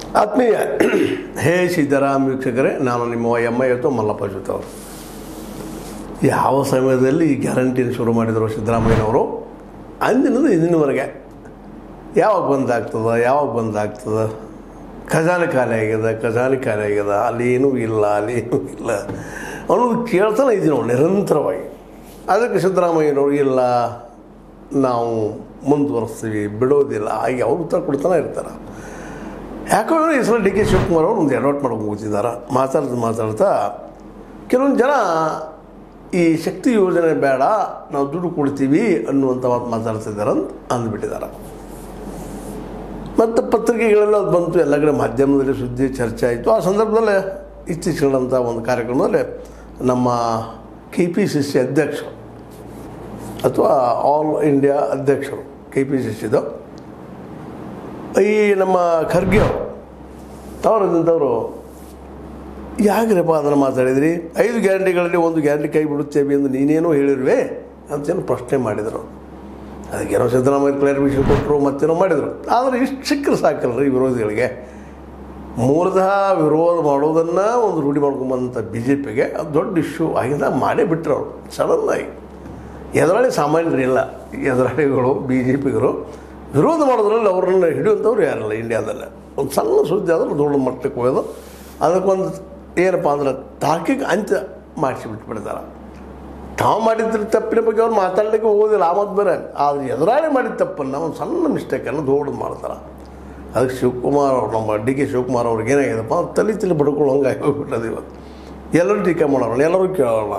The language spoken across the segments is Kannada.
ಆತ್ಮೀಯ ಹೇ ಸಿದ್ದರಾಮ್ ವೀಕ್ಷಕರೇ ನಾನು ನಿಮ್ಮ ಎಮ್ ಐ ಅಥವಾ ಮಲ್ಲಪ್ಪ ಜೊತೆ ಅವರು ಯಾವ ಸಮಯದಲ್ಲಿ ಈ ಗ್ಯಾರಂಟಿನ ಶುರು ಮಾಡಿದರು ಸಿದ್ದರಾಮಯ್ಯನವರು ಅಂದಿನದು ಇಂದಿನವರೆಗೆ ಯಾವಾಗ ಬಂದಾಗ್ತದ ಯಾವಾಗ ಬಂದಾಗ್ತದ ಖಜಾನೆ ಖಾಲಿ ಆಗ್ಯದ ಖಜಾನೆ ಖಾಲಿ ಆಗ್ಯದ ಅಲ್ಲಿ ಏನೂ ಇಲ್ಲ ಅಲ್ಲಿ ಏನೂ ಇಲ್ಲ ಅನ್ನೋದು ಕೇಳ್ತಾನೆ ಇದ್ದೀವಿ ನಾವು ನಿರಂತರವಾಗಿ ಅದಕ್ಕೆ ಸಿದ್ದರಾಮಯ್ಯನವರು ಇಲ್ಲ ನಾವು ಮುಂದುವರಿಸ್ತೀವಿ ಬಿಡೋದಿಲ್ಲ ಹಾಗೆ ಅವ್ರು ಉತ್ತರ ಕೊಡ್ತಾನೆ ಇರ್ತಾರೆ ಯಾಕೋ ಏನೋ ಈ ಸಲ ಡಿ ಕೆ ಶಿವಕುಮಾರ್ ಅವರು ಒಂದು ಎಡವಟ್ ಮಾಡೋಕೆ ಹೋಗ್ತಿದ್ದಾರೆ ಮಾತಾಡ್ತಾ ಮಾತಾಡ್ತಾ ಕೆಲವೊಂದು ಜನ ಈ ಶಕ್ತಿ ಯೋಜನೆ ಬೇಡ ನಾವು ದುಡ್ಡು ಕೊಡ್ತೀವಿ ಅನ್ನುವಂಥ ಮಾತು ಮಾತಾಡ್ತಿದ್ದಾರೆ ಅಂತ ಅಂದ್ಬಿಟ್ಟಿದ್ದಾರೆ ಮತ್ತು ಪತ್ರಿಕೆಗಳೆಲ್ಲ ಅದು ಬಂತು ಎಲ್ಲ ಕಡೆ ಮಾಧ್ಯಮದಲ್ಲಿ ಸುದ್ದಿ ಚರ್ಚೆ ಆಯಿತು ಆ ಸಂದರ್ಭದಲ್ಲೇ ಇತ್ತೀಚೆಗಳಂಥ ಒಂದು ಕಾರ್ಯಕ್ರಮದಲ್ಲಿ ನಮ್ಮ ಕೆ ಪಿ ಸಿ ಸಿ ಅಧ್ಯಕ್ಷರು ಅಥವಾ ಆಲ್ ಇಂಡಿಯಾ ಅಧ್ಯಕ್ಷರು ಕೆ ಪಿ ಸಿ ಸಿದು ಈ ನಮ್ಮ ಖರ್ಗೆ ಅವರು ಅವರದಂಥವರು ಯಾಕ್ರಪ್ಪ ಅದನ್ನು ಮಾತಾಡಿದ್ರಿ ಐದು ಗ್ಯಾರಂಟಿಗಳಲ್ಲಿ ಒಂದು ಗ್ಯಾರಂಟಿ ಕೈ ಬಿಡುತ್ತೇವೆ ಎಂದು ನೀನೇನೋ ಹೇಳಿರುವೆ ಅಂತೇನು ಪ್ರಶ್ನೆ ಮಾಡಿದರು ಅದಕ್ಕೇನೋ ಸಿದ್ದರಾಮಯ್ಯ ಕ್ಲಾರಿಫಿಕೇಶನ್ ಕೊಟ್ಟರು ಮತ್ತೇನೋ ಮಾಡಿದರು ಆದರೆ ಇಷ್ಟು ಸಿಕ್ಕರೆ ಸಾಕಲ್ರಿ ವಿರೋಧಿಗಳಿಗೆ ಮೂಲತಃ ವಿರೋಧ ಮಾಡೋದನ್ನು ಒಂದು ರೂಢಿ ಮಾಡ್ಕೊಂಬಂಥ ಬಿ ಜೆ ಪಿಗೆ ಅದು ದೊಡ್ಡ ಇಶ್ಯೂ ಆಗಿಂದ ಮಾಡೇ ಬಿಟ್ಟರು ಅವರು ಸಡನ್ನಾಗಿ ಎದುರಾಳಿ ಸಾಮಾನ್ಯರಿಲ್ಲ ಎದುರಾಳಿಗಳು ಬಿ ಜೆ ಪಿಗರು ವಿರೋಧ ಮಾಡೋದ್ರಲ್ಲಿ ಅವ್ರನ್ನ ಹಿಡಿಯುವಂಥವ್ರು ಯಾರಿಲ್ಲ ಇಂಡಿಯಾದಲ್ಲೇ ಒಂದು ಸಣ್ಣ ಸುದ್ದಿ ಆದ್ರೆ ದೊಡ್ಡ ಮಟ್ಟಕ್ಕೆ ಹೋಗೋದು ಅದಕ್ಕೊಂದು ಏನಪ್ಪ ಅಂದ್ರೆ ತಾರ್ಕಿಕ ಅಂತ್ಯ ಮಾಡಿಸಿ ಬಿಟ್ಬಿಡ್ತಾರೆ ತಾವು ಮಾಡಿದ್ರ ತಪ್ಪಿನ ಬಗ್ಗೆ ಅವ್ರು ಮಾತಾಡಲಿಕ್ಕೆ ಹೋಗೋದಿಲ್ಲ ಆ ಮತ್ತು ಬೇರೆ ಆದರೆ ಎದುರಾಳಿ ಮಾಡಿದ ತಪ್ಪನ್ನು ಒಂದು ಸಣ್ಣ ಮಿಸ್ಟೇಕನ್ನು ದೊಡ್ಡದು ಮಾಡ್ತಾರೆ ಅದಕ್ಕೆ ಶಿವಕುಮಾರ್ ಅವ್ರು ನಮ್ಮ ಡಿ ಕೆ ಶಿವಕುಮಾರ್ ಅವ್ರಿಗೆ ಏನಾಗಿದೆಪ್ಪ ತಲೆ ತಲೆ ಬಡ್ಕೊಳ್ಳೋ ಹಂಗಾಗಿ ಹೋಗ್ಬಿಟ್ಟದು ಇವತ್ತು ಎಲ್ಲರೂ ಟೀಕೆ ಮಾಡೋಣ ಎಲ್ಲರೂ ಕೇಳೋಣ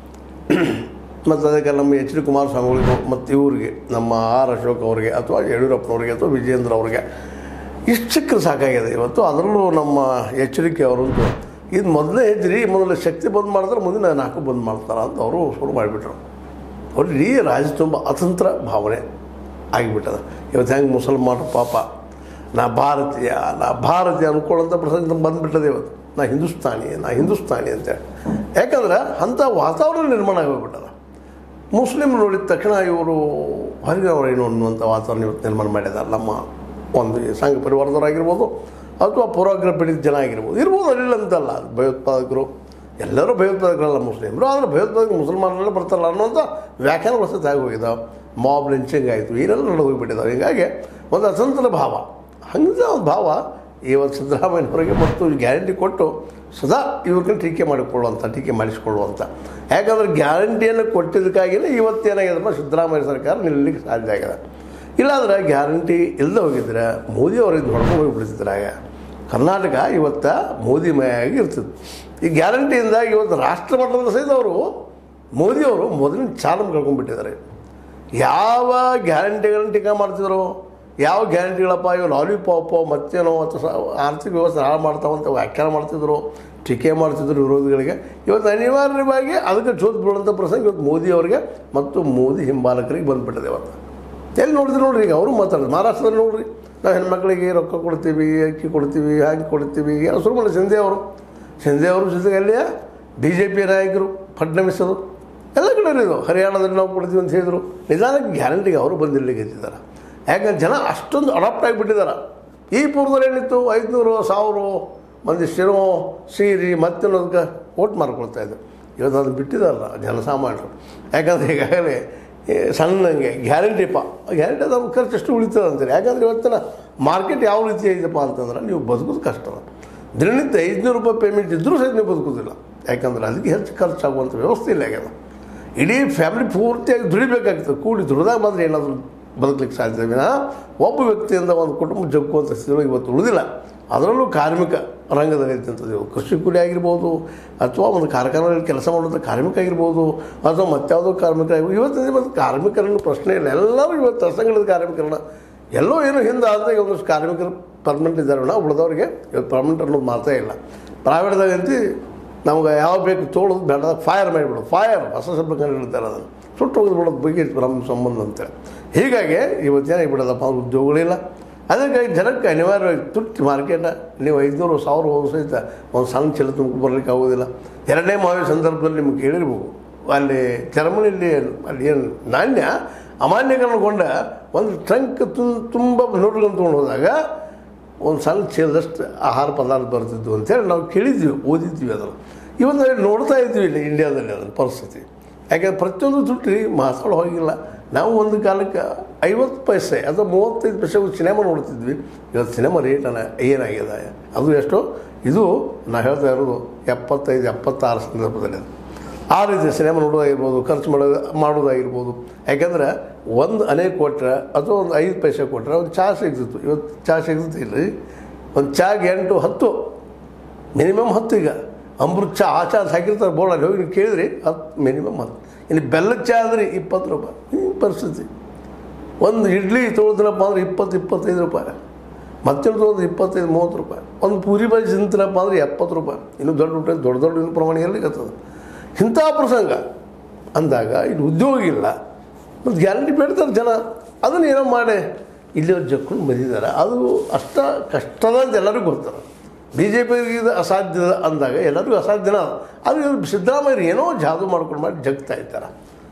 ಮತ್ತು ಅದಕ್ಕೆ ನಮ್ಮ ಎಚ್ ಡಿ ಕುಮಾರಸ್ವಾಮಿಗಳಿಗೆ ಮತ್ತು ಇವ್ರಿಗೆ ನಮ್ಮ ಆರ್ ಅಶೋಕ್ ಅವರಿಗೆ ಅಥವಾ ಯಡಿಯೂರಪ್ಪನವ್ರಿಗೆ ಅಥವಾ ವಿಜೇಂದ್ರ ಅವ್ರಿಗೆ ಇಷ್ಟು ಸಿಕ್ಕರೆ ಸಾಕಾಗಿದೆ ಇವತ್ತು ಅದರಲ್ಲೂ ನಮ್ಮ ಎಚ್ಚರಿಕೆ ಅವರಂತೂ ಇದು ಮೊದಲೇ ಹೆಜ್ರಿ ಮೊದಲು ಶಕ್ತಿ ಬಂದ್ ಮಾಡಿದ್ರೆ ಮುಂದಿನ ನಾಲ್ಕು ಬಂದ್ ಮಾಡ್ತಾರೆ ಅಂತ ಅವರು ಶುರು ಮಾಡಿಬಿಟ್ರು ಅವ್ರು ಇಡೀ ರಾಜ್ಯ ತುಂಬ ಅತಂತ್ರ ಭಾವನೆ ಆಗಿಬಿಟ್ಟದ ಇವತ್ತು ಹೆಂಗೆ ಮುಸಲ್ಮಾನರು ಪಾಪ ನಾ ಭಾರತೀಯ ನಾ ಭಾರತೀಯ ಅನ್ಕೊಳ್ಳೋಂಥ ಪ್ರಸಂಗ ಬಂದುಬಿಟ್ಟದೆ ಇವತ್ತು ನಾ ಹಿಂದೂಸ್ತಾನಿ ನಾ ಹಿಂದೂಸ್ತಾನಿ ಅಂತೇಳಿ ಯಾಕಂದ್ರೆ ಅಂಥ ವಾತಾವರಣ ನಿರ್ಮಾಣ ಆಗೋಗ್ಬಿಟ್ಟದ ಮುಸ್ಲಿಮ್ ನೋಡಿದ ತಕ್ಷಣ ಇವರು ಹೊರಗಿನವರೇನು ಅನ್ನುವಂಥ ವಾತಾವರಣ ಇವತ್ತು ನಿರ್ಮಾಣ ಮಾಡಿದ್ದಾರೆ ನಮ್ಮ ಒಂದು ಈ ಸಂಘ ಪರಿವಾರದವರಾಗಿರ್ಬೋದು ಅಥವಾ ಪೂರ್ವಾಗ್ರಹ ಪೀಡಿತ ಜನ ಆಗಿರ್ಬೋದು ಇರ್ಬೋದು ಅಲ್ಲಿಲ್ಲ ಅಂತಲ್ಲ ಭಯೋತ್ಪಾದಕರು ಎಲ್ಲರೂ ಭಯೋತ್ಪಾದಕರಲ್ಲ ಮುಸ್ಲಿಮರು ಆದರೆ ಭಯೋತ್ಪಾದಕ ಮುಸಲ್ಮಾನರೆಲ್ಲ ಬರ್ತಾರಲ್ಲ ಅನ್ನೋಂಥ ವ್ಯಾಖ್ಯಾನ ವಸತಿ ಆಗಿ ಹೋಗಿದ್ದಾವೆ ಮಾಬ್ ಲಿಂಚಿಂಗ್ ಆಯಿತು ಏನೆಲ್ಲ ನಡೆದು ಹೋಗಿಬಿಟ್ಟಿದ್ದಾವೆ ಹೀಗಾಗಿ ಒಂದು ಅತಂತ್ರ ಭಾವ ಹಂಗೆ ಒಂದು ಭಾವ ಇವತ್ತು ಸಿದ್ದರಾಮಯ್ಯನವರಿಗೆ ಮತ್ತು ಗ್ಯಾರಂಟಿ ಕೊಟ್ಟು ಸದಾ ಇವ್ರಿಗೆ ಟೀಕೆ ಮಾಡಿಕೊಳ್ಳುವಂಥ ಟೀಕೆ ಮಾಡಿಸಿಕೊಳ್ಳುವಂಥ ಯಾಕಂದ್ರೆ ಗ್ಯಾರಂಟಿಯನ್ನು ಕೊಟ್ಟಿದ್ದಕ್ಕಾಗಿಯೇ ಇವತ್ತೇನಾಗಿದೆಪ್ಪ ಸಿದ್ದರಾಮಯ್ಯ ಸರ್ಕಾರ ನಿಲ್ಲಲಿಕ್ಕೆ ಸಾಧ್ಯ ಆಗಿದೆ ಇಲ್ಲಾಂದ್ರೆ ಗ್ಯಾರಂಟಿ ಇಲ್ಲದೆ ಹೋಗಿದ್ರೆ ಮೋದಿ ಅವರಿಗೆ ಹೊಡ್ಕೊಂಡು ಹೋಗಿಬಿಡ್ತಿದ್ರಾಗ ಕರ್ನಾಟಕ ಇವತ್ತು ಮೋದಿ ಮಯಾಗಿ ಇರ್ತದೆ ಈ ಗ್ಯಾರಂಟಿಯಿಂದ ಇವತ್ತು ರಾಷ್ಟ್ರ ಮಟ್ಟದ ಸಹಿತ ಅವರು ಮೋದಿಯವರು ಮೊದಲಿನ ಚಾಲನೆ ಕಳ್ಕೊಂಡ್ಬಿಟ್ಟಿದ್ದಾರೆ ಯಾವ ಗ್ಯಾರಂಟಿಗಳನ್ನು ಟೀಕಾ ಮಾಡ್ತಿದ್ರು ಯಾವ ಗ್ಯಾರಂಟಿಗಳಪ್ಪ ಇವು ಲಾಲಿಪಾಪೋ ಮತ್ತೇನೋ ಅಥವಾ ಸ- ಆರ್ಥಿಕ ವ್ಯವಸ್ಥೆ ಹಾಳು ಮಾಡ್ತಾವಂತ ವ್ಯಾಖ್ಯಾನ ಮಾಡ್ತಿದ್ರು ಟೀಕೆ ಮಾಡ್ತಿದ್ರು ವಿರೋಧಿಗಳಿಗೆ ಇವತ್ತು ಅನಿವಾರ್ಯವಾಗಿ ಅದಕ್ಕೆ ಜೋತ್ ಬೀಳುವಂಥ ಪ್ರಸಂಗ ಇವತ್ತು ಮೋದಿ ಅವರಿಗೆ ಮತ್ತು ಮೋದಿ ಹಿಂಬಾಲಕರಿಗೆ ಬಂದುಬಿಟ್ಟಿದೆ ಇವತ್ತು ಎಲ್ಲಿ ನೋಡಿದ್ರೆ ನೋಡ್ರಿ ಈಗ ಅವರು ಮಾತಾಡೋದು ಮಹಾರಾಷ್ಟ್ರದಲ್ಲಿ ನೋಡ್ರಿ ನಾವು ಹೆಣ್ಮಕ್ಳಿಗೆ ರೊಕ್ಕ ಕೊಡ್ತೀವಿ ಅಕ್ಕಿ ಕೊಡ್ತೀವಿ ಹಾಗೆ ಕೊಡ್ತೀವಿ ಏನೋ ಶುರು ಮಾಡಿ ಶಿಂದೆ ಅವರು ಶಿಂದೆ ಅವರು ಜೊತೆಗೆ ಅಲ್ಲಿಯ ಬಿ ಜೆ ಪಿ ನಾಯಕರು ಫಡ್ನವೀಸ್ ಅವರು ಎಲ್ಲ ಕಡೆ ಇದು ಹರಿಯಾಣದಲ್ಲಿ ನಾವು ಕೊಡ್ತೀವಿ ಅಂತ ಹೇಳಿದರು ನಿಧಾನಕ್ಕೆ ಗ್ಯಾರಂಟಿಗೆ ಅವರು ಬಂದಿರಲಿಕ್ಕೆ ಇದ್ದಾರೆ ಯಾಕಂದ್ರೆ ಜನ ಅಷ್ಟೊಂದು ಅಡಾಪ್ಟ್ ಆಗಿಬಿಟ್ಟಿದ್ದಾರೆ ಈ ಪೂರ್ವದಲ್ಲಿ ಏನಿತ್ತು ಐದುನೂರು ಸಾವಿರ ಮಂದಿ ಶಿರೋ ಸೀರಿ ಮತ್ತೇನೋದಕ್ಕೆ ಓಟ್ ಮಾಡ್ಕೊಳ್ತಾ ಇದ್ರು ಇವತ್ತು ಅದನ್ನು ಬಿಟ್ಟಿದಾರಲ್ಲ ಜನಸಾಮಾನ್ಯರು ಯಾಕಂದರೆ ಈಗಾಗಲೇ ಈ ಸಣ್ಣಂಗೆ ಗ್ಯಾರಂಟಿಪ್ಪ ಗ್ಯಾರಂಟಿ ಅದು ಖರ್ಚು ಎಷ್ಟು ಉಳಿತದೆ ಅಂತಾರೆ ಯಾಕಂದರೆ ಇವತ್ತಿನ ಮಾರ್ಕೆಟ್ ಯಾವ ರೀತಿ ಐತಪ್ಪ ಅಂತಂದ್ರೆ ನೀವು ಬದುಕೋದು ಕಷ್ಟ ದಿನನಿತ್ಯ ಐದುನೂರು ರೂಪಾಯಿ ಪೇಮೆಂಟ್ ಇದ್ದರೂ ಸಹಿತ ನೀವು ಬದುಕೋದಿಲ್ಲ ಯಾಕಂದ್ರೆ ಅದಕ್ಕೆ ಹೆಚ್ಚು ಖರ್ಚಾಗುವಂಥ ವ್ಯವಸ್ಥೆ ಇಲ್ಲ ಆಗ್ಯದ ಇಡೀ ಫ್ಯಾಮಿಲಿ ಪೂರ್ತಿಯಾಗಿ ದುಡಿಬೇಕಾಗ್ತದೆ ಕೂಡಿ ದುಡಿದಾಗ ಮಾತ್ರ ಏನಾದರೂ ಬದುಕಲಿಕ್ಕೆ ಸಾಧ್ಯ ವಿನ ಒಬ್ಬ ವ್ಯಕ್ತಿಯಿಂದ ಒಂದು ಕುಟುಂಬ ಜಗ್ಗುವಂಥ ಸ್ಥಿತಿ ಇವತ್ತು ಉಳಿದಿಲ್ಲ ಅದರಲ್ಲೂ ಕಾರ್ಮಿಕ ರಂಗದಲ್ಲಿ ಇದ್ದಂಥದ್ದು ಕೃಷಿ ಕೂಲಿ ಆಗಿರ್ಬೋದು ಅಥವಾ ಒಂದು ಕಾರ್ಖಾನೆಗಳಲ್ಲಿ ಕೆಲಸ ಮಾಡುವಂಥ ಕಾರ್ಮಿಕ ಆಗಿರ್ಬೋದು ಅಥವಾ ಮತ್ಯಾವುದೋ ಕಾರ್ಮಿಕರಾಗಿರ್ಬೋದು ಇವತ್ತು ಇವತ್ತು ಕಾರ್ಮಿಕರನ್ನು ಪ್ರಶ್ನೆ ಇಲ್ಲ ಎಲ್ಲರೂ ಇವತ್ತು ಅಸಂಘಟಿತ ಕಾರ್ಮಿಕರನ್ನ ಎಲ್ಲೋ ಏನೋ ಹಿಂದೆ ಆದಾಗ ಒಂದಷ್ಟು ಕಾರ್ಮಿಕರು ಪರ್ಮನೆಂಟ್ ಇದ್ದಾರೆ ನಾವು ಉಳಿದವ್ರಿಗೆ ಇವತ್ತು ಪರ್ಮನೆಂಟ್ ಅನ್ನೋದು ಮಾತೇ ಇಲ್ಲ ಪ್ರೈವೇಟ್ದಾಗ ಅಂತಿ ನಮ್ಗೆ ಯಾವ ಬೇಕು ತೋಳೋದು ಬೇಡದಾಗ ಫೈರ್ ಮಾಡಿಬಿಡೋದು ಫೈರ್ ಹೊಸ ಶಬ್ದ ಕಂಡು ಹೇಳ್ತಾರೆ ಅದನ್ನು ಸುಟ್ಟು ಹೋಗಿ ಬಿಡೋದು ಬಗ್ಗೆ ನಮ್ಮ ಸಂಬಂಧ ಅಂತೇಳಿ ಹೀಗಾಗಿ ಇವತ್ತು ಏನಾಗಿಬಿಡೋದಪ್ಪ ಉದ್ಯೋಗಗಳಿಲ್ಲ ಅದಕ್ಕೆ ಜನಕ್ಕೆ ಅನಿವಾರ್ಯವಾಗಿ ತುಟ್ಟಿ ಮಾರ್ಕೆಟ ನೀವು ಐದುನೂರು ಸಾವಿರ ಹೋದ ಸಹಿತ ಒಂದು ಸಣ್ಣ ಚೀಲ ತುಂಬ ಬರಲಿಕ್ಕೆ ಆಗೋದಿಲ್ಲ ಎರಡನೇ ಮಾವಿನ ಸಂದರ್ಭದಲ್ಲಿ ನಿಮ್ಗೆ ಕೇಳಿರ್ಬೋದು ಅಲ್ಲಿ ಜರ್ಮನಿಯಲ್ಲಿ ಅಲ್ಲಿ ಏನು ನಾಣ್ಯ ಅಮಾನ್ಯೀಕರಣಗೊಂಡ ಒಂದು ಟ್ರಂಕ್ ತುಂಬ ನೋಟ್ಗಳನ್ನು ತೊಗೊಂಡು ಹೋದಾಗ ಒಂದು ಸಣ್ಣ ಚೀಲದಷ್ಟು ಆಹಾರ ಪದಾರ್ಥ ಬರ್ತಿದ್ವು ಅಂತೇಳಿ ನಾವು ಕೇಳಿದ್ವಿ ಓದಿದ್ವಿ ಅದನ್ನು ಇವತ್ತು ನಾವು ನೋಡ್ತಾ ಇದ್ವಿ ಇಲ್ಲಿ ಇಂಡಿಯಾದಲ್ಲಿ ಅದರ ಪರಿಸ್ಥಿತಿ ಯಾಕಂದ್ರೆ ಪ್ರತಿಯೊಂದು ದುಡ್ಡು ಮಾತಾಡೋ ಹೋಗಿಲ್ಲ ನಾವು ಒಂದು ಕಾಲಕ್ಕೆ ಐವತ್ತು ಪೈಸೆ ಅಥವಾ ಮೂವತ್ತೈದು ಪೈಸೆ ಸಿನಿಮಾ ನೋಡ್ತಿದ್ವಿ ಇವತ್ತು ಸಿನಿಮಾ ರೇಟ್ ಏನಾಗಿದೆ ಅದು ಎಷ್ಟು ಇದು ನಾ ಹೇಳ್ತಾ ಇರೋದು ಎಪ್ಪತ್ತೈದು ಎಪ್ಪತ್ತಾರು ಸಂದರ್ಭದಲ್ಲಿ ಅದು ಆ ರೀತಿ ಸಿನಿಮಾ ನೋಡೋದಾಗಿರ್ಬೋದು ಖರ್ಚು ಮಾಡೋದು ಮಾಡೋದಾಗಿರ್ಬೋದು ಯಾಕೆಂದ್ರೆ ಒಂದು ಅನೇ ಕೊಟ್ಟರೆ ಅಥವಾ ಒಂದು ಐದು ಪೈಸೆ ಕೊಟ್ಟರೆ ಒಂದು ಚಹಾ ಸಿಗ್ತಿತ್ತು ಇವತ್ತು ಚಹಾ ಸಿಗ್ತಿಲ್ಲ ಒಂದು ಚಾಗೆ ಎಂಟು ಹತ್ತು ಮಿನಿಮಮ್ ಹತ್ತು ಈಗ ಅಮೃತ ಚಾ ಆ ಚಾ ಹಾಕಿರ್ತಾರೆ ಬೋರ್ಡ್ ಅಲ್ಲಿ ಹೋಗಿ ನೀವು ಕೇಳಿದ್ರಿ ಹತ್ತು ಮಿನಿಮಮ್ ಹತ್ತು ಇನ್ನು ಬೆಲ್ಲದ ಚಾ ಅಂದ್ರೆ ಇಪ್ಪತ್ತು ರೂಪಾಯಿ ಈ ಪರಿಸ್ಥಿತಿ ಒಂದು ಇಡ್ಲಿ ತೊಗೊಳ್ತೀನಪ್ಪ ಅಂದ್ರೆ ಇಪ್ಪತ್ತು ಇಪ್ಪತ್ತೈದು ರೂಪಾಯಿ ಮತ್ತೊಂದು ತೊಗೊಂಡು ಇಪ್ಪತ್ತೈದು ಮೂವತ್ತು ರೂಪಾಯಿ ಒಂದು ಪೂರಿ ಬಾಜಿ ತಿಂತೀನಪ್ಪ ಅಂದ್ರೆ ಎಪ್ಪತ್ತು ರೂಪಾಯಿ ಇನ್ನು ದೊಡ್ಡ ಊಟ ದೊಡ್ಡ ದೊಡ್ಡ ಇನ್ನು ಪ್ರಮಾಣ ಇರಲಿಕ್ಕತ್ತದ ಇಂಥ ಪ್ರಸಂಗ ಅಂದಾಗ ಇಲ್ಲಿ ಉದ್ಯೋಗ ಇಲ್ಲ ಮತ್ತು ಗ್ಯಾರಂಟಿ ಬೇಡ್ತಾರೆ ಜನ ಅದನ್ನು ಏನೋ ಮಾಡಿ ಇಲ್ಲಿಯವ್ರು ಜಕ್ಕೊಂಡು ಬಂದಿದ್ದಾರೆ ಅದು ಅಷ್ಟ ಕಷ್ಟದ ಅಂತ ಎಲ್ಲರಿಗೂ ಗೊತ್ತದ ಬಿ ಜೆ ಪಿಗೆ ಇದು ಅಸಾಧ್ಯ ಅಂದಾಗ ಎಲ್ಲರಿಗೂ ಅಸಾಧ್ಯನ ಅದು ಇವ್ರು ಸಿದ್ದರಾಮಯ್ಯರು ಏನೋ ಜಾದು ಮಾಡ್ಕೊಂಡು ಮಾಡಿ ಜಗ್ತಾ ಇದ್ದಾರೆ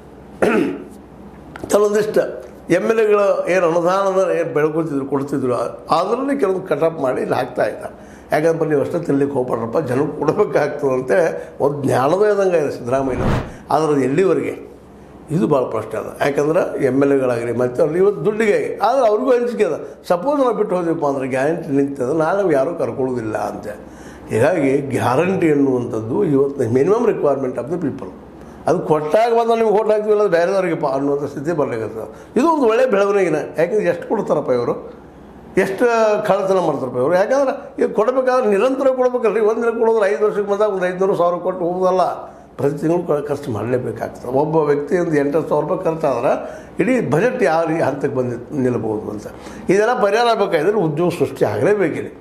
ಕೆಲವೊಂದಿಷ್ಟು ಎಮ್ ಎಲ್ ಎಗಳು ಏನು ಅನುದಾನದ ಏನು ಬೆಳ್ಕೊತಿದ್ರು ಕೊಡ್ತಿದ್ರು ಅದರಲ್ಲಿ ಕೆಲವೊಂದು ಕಟಪ್ ಮಾಡಿ ಇಲ್ಲಿ ಹಾಕ್ತಾ ಇದ್ದಾರೆ ಯಾಕಂದ್ರೆ ನೀವು ಅಷ್ಟೇ ತಿನ್ಲಿಕ್ಕೆ ಹೋಗ್ಬಾರ್ದಪ್ಪ ಜನಕ್ಕೆ ಕೊಡಬೇಕಾಗ್ತದಂತೆ ಒಂದು ಜ್ಞಾನವೇ ಇದಂಗೆ ಇದೆ ಸಿದ್ದರಾಮಯ್ಯ ಆದರೆ ಎಲ್ಲಿವರೆಗೆ ಇದು ಭಾಳ ಪ್ರಶ್ನೆ ಅದ ಯಾಕಂದ್ರೆ ಎಮ್ ಎಲ್ ಎಗಳಾಗಲಿ ಮತ್ತು ಅವ್ರು ಇವತ್ತು ದುಡ್ಡಿಗೆ ಆದರೆ ಅವ್ರಿಗೂ ಹಂಚಿಕೆ ಅದ ಸಪೋಸ್ ನಾವು ಬಿಟ್ಟು ಹೋದ್ವಪ್ಪ ಅಂದ್ರೆ ಗ್ಯಾರಂಟಿ ನಿಂತದ ನಾಳೆ ಯಾರೂ ಕರ್ಕೊಳ್ಳೋದಿಲ್ಲ ಅಂತ ಹೀಗಾಗಿ ಗ್ಯಾರಂಟಿ ಅನ್ನುವಂಥದ್ದು ಇವತ್ತು minimum requirement of the people ಅದು ಕೊಟ್ಟಾಗ ಬಂದು ನಿಮ್ಗೆ ಓಟ್ ಹಾಕ್ತೀವಲ್ಲ ಅದು ಬೇರೆದವ್ರಿಗೆಪ್ಪ ಅನ್ನುವಂಥ ಸ್ಥಿತಿ ಬರ್ಲಿಕ್ಕೆ ಇದು ಒಂದು ಒಳ್ಳೆಯ ಬೆಳವಣಿಗೆನ ಯಾಕಂದ್ರೆ ಎಷ್ಟು ಕೊಡ್ತಾರಪ್ಪ ಇವರು ಎಷ್ಟು ಕಳ್ಳತನ ಮಾಡ್ತಾರಪ್ಪ ಇವರು ಯಾಕಂದ್ರೆ ಈಗ ಕೊಡಬೇಕಾದ್ರೆ ನಿರಂತರ ಕೊಡ್ಬೇಕಲ್ರಿ ಒಂದು ದಿನ ಕೊಡೋದ್ರೆ ಐದು ವರ್ಷಕ್ಕೆ ಬಂದಾಗ ಒಂದು ಐದುನೂರು ಸಾವಿರ ಕೊಟ್ಟು ಹೋಗೋದಲ್ಲ ಪ್ರತಿ ತಿಂಗಳು ಕ- ಖರ್ಚು ಮಾಡಲೇಬೇಕಾಗ್ತದೆ ಒಬ್ಬ ವ್ಯಕ್ತಿ ಒಂದು ಎಂಟತ್ತು ಸಾವಿರ ರೂಪಾಯಿ ಖರ್ಚಾದ್ರೆ ಇಡೀ ಬಜೆಟ್ ಯಾವ ರೀ ಹಂತಕ್ಕೆ ಬಂದು ನಿಲ್ಬೋದು ಅಂತ ಇದೆಲ್ಲ ಪರಿಹಾರ ಆಗಬೇಕಾದ್ರೆ ಉದ್ಯೋಗ ಸೃಷ್ಟಿ ಆಗಲೇಬೇಕಿದೆ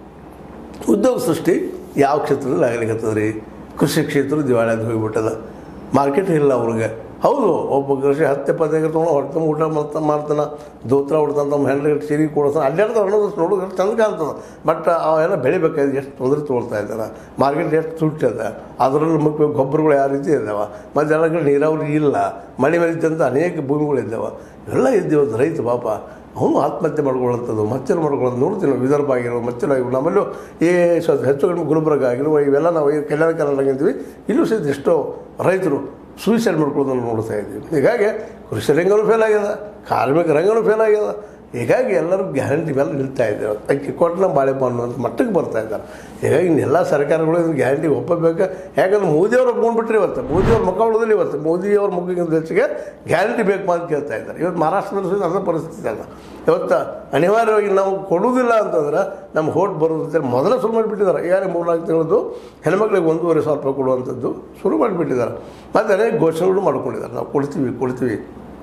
ಉದ್ಯೋಗ ಸೃಷ್ಟಿ ಯಾವ ಕ್ಷೇತ್ರದಲ್ಲಿ ಆಗ್ಲಿಕ್ಕತ್ತದ ರೀ ಕೃಷಿ ಕ್ಷೇತ್ರ ದಿವಾಳಿಯಾಗಿ ಹೋಗಿಬಿಟ್ಟದ ಮಾರ್ಕೆಟ್ ಇಲ್ಲ ಅವ್ರಿಗೆ ಹೌದು ಒಬ್ಬ ಕೃಷಿ ಹತ್ತೆ ಪತ್ತೆ ತೊಗೊಂಡು ಹೊಟ್ಟೆ ಊಟ ಮಾಡ್ತಾ ಮಾಡ್ತಾನೆ ದೋತ್ರ ಉಡ್ತಾನೆ ತಮ್ಮ ಹೆಂಡ್ರಿಗೆ ಸೀರೆ ಕೊಡ್ತಾನೆ ಅಡ್ಡಾಡ್ತಾರೆ ಅನ್ನೋದು ನೋಡೋದು ಚಂದ ಕಾಣ್ತದೆ ಬಟ್ ಅವೆಲ್ಲ ಬೆಳಿಬೇಕಾದ್ರೆ ಎಷ್ಟು ತೊಂದರೆ ತೊಗೊಳ್ತಾ ಇದ್ದಾರೆ ಮಾರ್ಕೆಟ್ ಎಷ್ಟು ತುಟ್ಟದ ಅದರಲ್ಲಿ ಮುಖ್ಯ ಗೊಬ್ಬರಗಳು ಯಾವ ರೀತಿ ಇದ್ದಾವೆ ಮತ್ತು ಎಲ್ಲ ಕಡೆ ನೀರಾವರಿ ಇಲ್ಲ ಮಳೆ ಮೇಲಿದ್ದಂಥ ಅನೇಕ ಭೂಮಿಗಳಿದ್ದಾವೆ ಎಲ್ಲ ಇದ್ದೀವತ್ತು ರೈತ ಪಾಪ ಅವನು ಆತ್ಮಹತ್ಯೆ ಮಾಡ್ಕೊಳ್ಳೋಂಥದ್ದು ಮಚ್ಚಲು ಮಾಡ್ಕೊಳ್ಳೋದು ನೋಡ್ತೀವಿ ನಾವು ವಿದರ್ಭ ಆಗಿರೋ ಮಚ್ಚಲು ಆಗಿರೋ ನಮ್ಮಲ್ಲೂ ಈ ಸ್ವಲ್ಪ ಹೆಚ್ಚು ಕಡಿಮೆ ಗುಲ್ಬರ್ಗ ಆಗಿರುವ ಇವೆಲ್ಲ ನಾವು ಈ ಕಲ್ಯಾಣ ಕರ್ನಾಟಕ ಅಂತೀವಿ ಇಲ್ಲೂ ಸಹಿತ ಎಷ್ಟೋ ರೈತರು ಸೂಸೈಡ್ ಮಾಡ್ಕೊಳ್ಳೋದನ್ನು ನೋಡ್ತಾ ಇದ್ದೀವಿ ಹೀಗಾಗಿ ಕೃಷಿ ರಂಗನೂ ಫೇಲ್ ಆಗ್ಯದ ಕಾರ್ಮಿಕ ರಂಗನೂ ಫೇಲ್ ಆಗ್ಯದ ಹೀಗಾಗಿ ಎಲ್ಲರೂ ಗ್ಯಾರಂಟಿ ಮೇಲೆ ನಿಲ್ತಾ ಇದ್ದೇವೆ ಅಕ್ಕಿ ಕೊಟ್ಟು ನಮ್ಮ ಬಾಳೆಪ್ಪ ಅನ್ನುವಂಥ ಮಟ್ಟಕ್ಕೆ ಬರ್ತಾ ಇದ್ದಾರೆ ಹೀಗಾಗಿ ಇನ್ನೆಲ್ಲ ಸರ್ಕಾರಗಳು ಇದನ್ನು ಗ್ಯಾರಂಟಿ ಒಪ್ಪಬೇಕು ಯಾಕಂದ್ರೆ ಮೋದಿಯವರು ಒಪ್ಕೊಂಡ್ಬಿಟ್ರೆ ಇವತ್ತು ಮೋದಿಯವ್ರ ಮುಖ ಉಳಿದಿಲ್ಲ ಇವತ್ತು ಮೋದಿಯವ್ರ ಮುಖಕ್ಕಿಂತ ಹೆಚ್ಚಿಗೆ ಗ್ಯಾರಂಟಿ ಬೇಕು ಅಂತ ಕೇಳ್ತಾ ಇದ್ದಾರೆ ಇವತ್ತು ಮಹಾರಾಷ್ಟ್ರದಲ್ಲಿ ಸಹಿತ ಅದೇ ಪರಿಸ್ಥಿತಿ ಅಲ್ಲ ಇವತ್ತು ಅನಿವಾರ್ಯವಾಗಿ ನಾವು ಕೊಡುವುದಿಲ್ಲ ಅಂತಂದ್ರೆ ನಮ್ಮ ಹೋಟ್ ಬರೋದು ಅಂತೇಳಿ ಮೊದಲೇ ಶುರು ಮಾಡಿಬಿಟ್ಟಿದ್ದಾರೆ ಈಗಾಗಲೇ ಮೂರ್ನಾಲ್ಕು ತಿಂಗಳದ್ದು ಹೆಣ್ಮಕ್ಳಿಗೆ ಒಂದೂವರೆ ಸಾವಿರ ರೂಪಾಯಿ ಕೊಡುವಂಥದ್ದು ಶುರು ಮಾಡಿಬಿಟ್ಟಿದ್ದಾರೆ ಮತ್ತು ಅನೇಕ ಘೋಷಣೆಗಳು ಮಾಡ್ಕೊಂಡಿದ್ದಾರೆ ನಾವು ಕೊಡ್ತೀವಿ ಕೊಡ್ತೀವಿ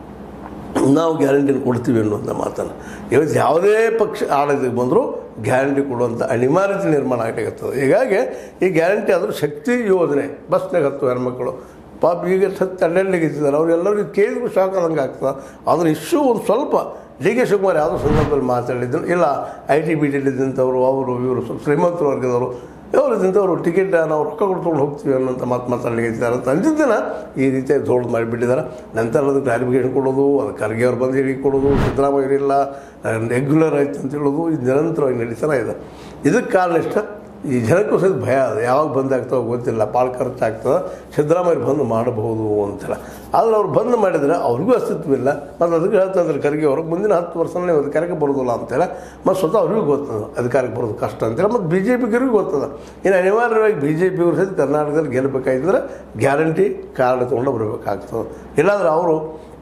ನಾವು ಗ್ಯಾರಂಟಿನ ಕೊಡ್ತೀವಿ ಅನ್ನುವಂಥ ಮಾತನ್ನು ಇವತ್ತು ಯಾವುದೇ ಪಕ್ಷ ಆಡಳಿತಕ್ಕೆ ಬಂದರೂ ಗ್ಯಾರಂಟಿ ಕೊಡುವಂಥ ಅನಿವಾರ್ಯತೆ ನಿರ್ಮಾಣ ಆಗಲಿಕ್ಕತ್ತದೆ ಹೀಗಾಗಿ ಈ ಗ್ಯಾರಂಟಿ ಆದರೂ ಶಕ್ತಿ ಯೋಜನೆ ಬಸ್ನಾಗ ಹತ್ತು ಹೆಣ್ಮಕ್ಳು ಪಾಪ ಈಗ ಸತ್ತು ಅಡ್ಡಲ್ಲಿಗೆ ಇದ್ದಾರೆ ಅವರೆಲ್ಲರಿಗೂ ಕೇಳಿದ್ರು ಶಾಕ್ ಆದಂಗೆ ಆಗ್ತದೆ ಅದ್ರ ಇಶ್ಯೂ ಒಂದು ಸ್ವಲ್ಪ ಡಿ ಕೆ ಶಿವಕುಮಾರ್ ಯಾವುದೋ ಸಂದರ್ಭದಲ್ಲಿ ಮಾತಾಡಿದ್ರು ಇಲ್ಲ ಐ ಟಿ ಬಿ ಟಿಲಿದ್ದಂಥವ್ರು ಅವರು ಇವರು ಸ್ವಲ್ಪ ಶ್ರೀಮಂತ ವರ್ಗದವರು ಇವರು ಇದ್ದಂಥವ್ರು ಟಿಕೆಟ್ ನಾವು ರೊಕ್ಕ ಕೊಡ್ಕೊಂಡು ಹೋಗ್ತೀವಿ ಅನ್ನೋಂಥ ಮಾತು ಮಾತಾಡಲಿಕ್ಕೆ ಇದ್ದಾರೆ ಅಂತ ಅಂದಿದ್ದನ್ನ ಈ ರೀತಿ ಧೋಳು ಮಾಡಿಬಿಟ್ಟಿದ್ದಾರೆ ನಂತರ ಅದಕ್ಕೆ ಕ್ಲಾರಿಫಿಕೇಷನ್ ಕೊಡೋದು ಅದು ಖರ್ಗೆ ಅವ್ರು ಬಂದು ಹೇಳಿ ಕೊಡೋದು ಸಿದ್ದರಾಮಯ್ಯ ಇಲ್ಲ ರೆಗ್ಯುಲರ್ ಆಯ್ತು ಅಂತ ಹೇಳೋದು ಇದು ನಿರಂತರವಾಗಿ ನಡೀತಾನೆ ಇದೆ ಇದಕ್ಕೆ ಕಾರಣ ಇಷ್ಟ ಈ ಜನಕ್ಕೂ ಸಹಿತ ಭಯ ಅದು ಯಾವಾಗ ಬಂದಾಗ್ತವೋ ಗೊತ್ತಿಲ್ಲ ಭಾಳ ಖರ್ಚಾಗ್ತದೆ ಸಿದ್ದರಾಮಯ್ಯ ಬಂದು ಮಾಡಬಹುದು ಅಂತೇಳಿ ಆದರೆ ಅವ್ರು ಬಂದ್ ಮಾಡಿದರೆ ಅವ್ರಿಗೂ ಅಸ್ತಿತ್ವವಿಲ್ಲ ಮತ್ತು ಅದಕ್ಕೆ ಹೇಳ್ತಾ ಇದ್ದಾರೆ ಖರ್ಗೆ ಅವರು ಮುಂದಿನ ಹತ್ತು ವರ್ಷನೇ ಅಧಿಕಾರಕ್ಕೆ ಬರೋದಿಲ್ಲ ಅಂತೇಳಿ ಮತ್ತು ಸ್ವತಃ ಅವ್ರಿಗೂ ಗೊತ್ತದ ಅಧಿಕಾರಕ್ಕೆ ಬರೋದು ಕಷ್ಟ ಅಂತೇಳಿ ಮತ್ತು ಬಿ ಜೆ ಪಿಗರಿಗೂ ಗೊತ್ತದ ಇನ್ನು ಅನಿವಾರ್ಯವಾಗಿ ಬಿ ಜೆ ಪಿಯವರು ಸಹಿತ ಕರ್ನಾಟಕದಲ್ಲಿ ಗೆಲ್ಲಬೇಕಾಗಿದ್ರೆ ಗ್ಯಾರಂಟಿ ಕಾರ್ಡ್ ತೊಗೊಂಡು ಬರಬೇಕಾಗ್ತದೆ ಇಲ್ಲಾಂದ್ರೆ ಅವರು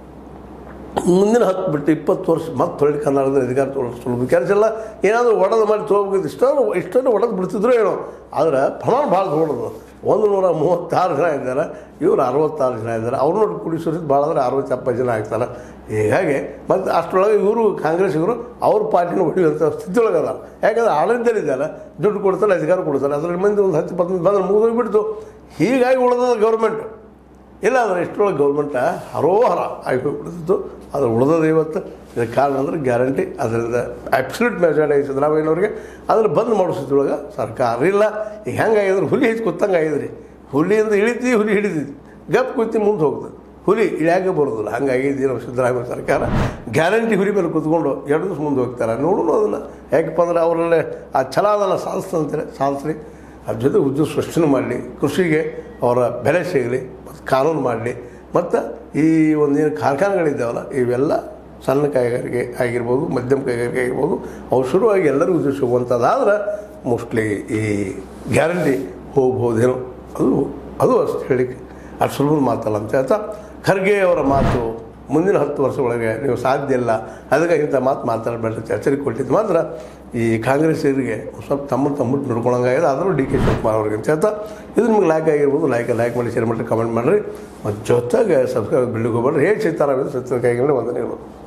ಮುಂದಿನ ಹತ್ತು ಬಿಟ್ಟು ಇಪ್ಪತ್ತು ವರ್ಷ ಮತ್ತೆ ಹೊಳ್ಳಿ ಕನ್ನಡದಲ್ಲಿ ಅಧಿಕಾರ ತೊಗೊಳ್ಳೋದು ಸುಲಭ ಕೆಲಸ ಎಲ್ಲ ಏನಾದರೂ ಒಡೆದು ಮಾಡಿ ತೊಗೋಬೇಕು ಇಷ್ಟೊಂದು ಇಷ್ಟೊಂದು ಒಡೆದು ಬಿಡ್ತಿದ್ರು ಏನೋ ಆದರೆ ಪ್ರಮಾಣ ಭಾಳ ತೊಗೊಳೋದು ಒಂದು ನೂರ ಮೂವತ್ತಾರು ಜನ ಇದ್ದಾರೆ ಇವರು ಅರವತ್ತಾರು ಜನ ಇದ್ದಾರೆ ಅವ್ರು ನೋಡಿ ಕುಡಿಸೋದು ಭಾಳ ಅಂದರೆ ಅರವತ್ತೆಪ್ಪತ್ತು ಜನ ಆಗ್ತಾರೆ ಹೀಗಾಗಿ ಮತ್ತು ಅಷ್ಟರೊಳಗೆ ಇವರು ಕಾಂಗ್ರೆಸ್ ಇವರು ಅವ್ರ ಪಾರ್ಟಿನ ಹೊಡೆಯುವಂಥ ಸ್ಥಿತಿಯೊಳಗೆ ಅದ ಯಾಕಂದ್ರೆ ಆಡಳಿತದಲ್ಲಿದ್ದಾರೆ ದುಡ್ಡು ಕೊಡ್ತಾರೆ ಅಧಿಕಾರ ಕೊಡ್ತಾರೆ ಅದರಲ್ಲಿ ಮಂದಿ ಒಂದು ಹತ್ತು ಇಪ್ಪತ್ತು ಬಂದ್ರೆ ಮುಗಿದೋಗ್ಬಿಡ್ತು ಹೀಗಾಗಿ ಉಳಿದ ಗೌರ್ಮೆಂಟ್ ಇಲ್ಲ ಅಂದರೆ ಇಷ್ಟರೊಳಗೆ ಗೌರ್ಮೆಂಟ ಹರೋಹರ ಆಗಿ ಹೋಗ್ಬಿಡ್ತಿತ್ತು ಅದು ಉಳಿದದ ಇವತ್ತು ಇದಕ್ಕೆ ಕಾರಣ ಅಂದ್ರೆ ಗ್ಯಾರಂಟಿ ಅದರಿಂದ ಅಬ್ಸಲ್ಯೂಟ್ ಮೆಜಾರಿಟಿ ಸಿದ್ದರಾಮಯ್ಯನವ್ರಿಗೆ ಅದನ್ನು ಬಂದ್ ಮಾಡಿಸೋದ್ರೊಳಗೆ ಸರ್ಕಾರ ಇಲ್ಲ ಈಗ ಹೆಂಗಾಗಿದ್ರೆ ಹುಲಿ ಹೆಚ್ಚು ಕೂತಂಗೆ ಆಗಿದ್ರಿ ಹುಲಿಯಿಂದ ಇಳಿತೀವಿ ಹುಲಿ ಹಿಡಿದಿದ್ವಿ ಗಪ್ ಕೂತಿ ಮುಂದೆ ಹೋಗ್ತದೆ ಹುಲಿ ಇಳ್ಯಾಕೆ ಬರೋದಿಲ್ಲ ಹಾಗಾಗಿ ಇದು ನಮ್ಮ ಸಿದ್ದರಾಮಯ್ಯ ಸರ್ಕಾರ ಗ್ಯಾರಂಟಿ ಹುಲಿ ಮೇಲೆ ಕೂತ್ಕೊಂಡು ಎರಡು ದಿವಸ ಮುಂದೆ ಹೋಗ್ತಾರೆ ನೋಡೋಣ ಅದನ್ನು ಯಾಕಪ್ಪ ಅಂದ್ರೆ ಅವರಲ್ಲೇ ಆ ಛಲ ಅದನ್ನು ಸಾಧಿಸ್ತಾ ಅಂತಾರೆ ಸಾಧಿಸ್ಲಿ ಅದ್ರ ಜೊತೆ ಉದ್ಯೋಗ ಸೃಷ್ಟಿನೂ ಮಾಡಲಿ ಕೃಷಿಗೆ ಅವರ ಬೆಲೆ ಸಿಗಲಿ ಮತ್ತು ಕಾನೂನು ಮಾಡಲಿ ಮತ್ತು ಈ ಒಂದೇನು ಕಾರ್ಖಾನೆಗಳಿದ್ದಾವಲ್ಲ ಇವೆಲ್ಲ ಸಣ್ಣ ಕೈಗಾರಿಕೆ ಆಗಿರ್ಬೋದು ಮಧ್ಯಮ ಕೈಗಾರಿಕೆ ಆಗಿರ್ಬೋದು ಅವು ಶುರುವಾಗಿ ಎಲ್ಲರಿಗೂ ಉದ್ಯೋಗ ಸಿಗುವಂಥದ್ದಾದ್ರೆ ಮೋಸ್ಟ್ಲಿ ಈ ಗ್ಯಾರಂಟಿ ಹೋಗ್ಬೋದೇನೋ ಅದು ಅದು ಅಷ್ಟು ಹೇಳಿಕೆ ಅಷ್ಟು ಸುಲಭದ ಮಾತಲ್ಲ ಅಂತ ಹೇಳ್ತಾ ಖರ್ಗೆ ಅವರ ಮಾತು ಮುಂದಿನ ಹತ್ತು ವರ್ಷ ಒಳಗೆ ನೀವು ಸಾಧ್ಯ ಇಲ್ಲ ಅದಕ್ಕೆ ಇಂಥ ಮಾತು ಮಾತಾಡಬೇಡ ಅಂತ ಎಚ್ಚರಿಕೆ ಕೊಟ್ಟಿದ್ದು ಮಾತ್ರ ಈ ಕಾಂಗ್ರೆಸ್ಸರಿಗೆ ಸ್ವಲ್ಪ ತಮ್ಮ ತಮ್ಮಟ್ಟು ನೋಡ್ಕೊಳಂಗಾಗಿದೆ ಆದರೂ ಡಿ ಕೆ ಶಿವಕುಮಾರ್ ಅವ್ರಿಗೆ ಅಂತ ಹೇಳ್ತಾ ಇದು ನಿಮ್ಗೆ ಲೈಕ್ ಆಗಿರ್ಬೋದು ಲೈಕ್ ಲೈಕ್ ಮಾಡಿ ಶೇರ್ ಮಾಡಿ ಕಮೆಂಟ್ ಮಾಡಿರಿ ಮತ್ತು ಜೊತೆಗೆ ಸಬ್ಸ್ಕ್ರೈಬ್ ಬಿಲ್ಡಿಗೆ ಹೋಗ್ಬೇಡ್ರಿ ಹೇಗೆ ಸಿಗ್ತಾರ ಸತ್ಯ ಕೈಗೊಂಡು ವಂದನೆಗಳು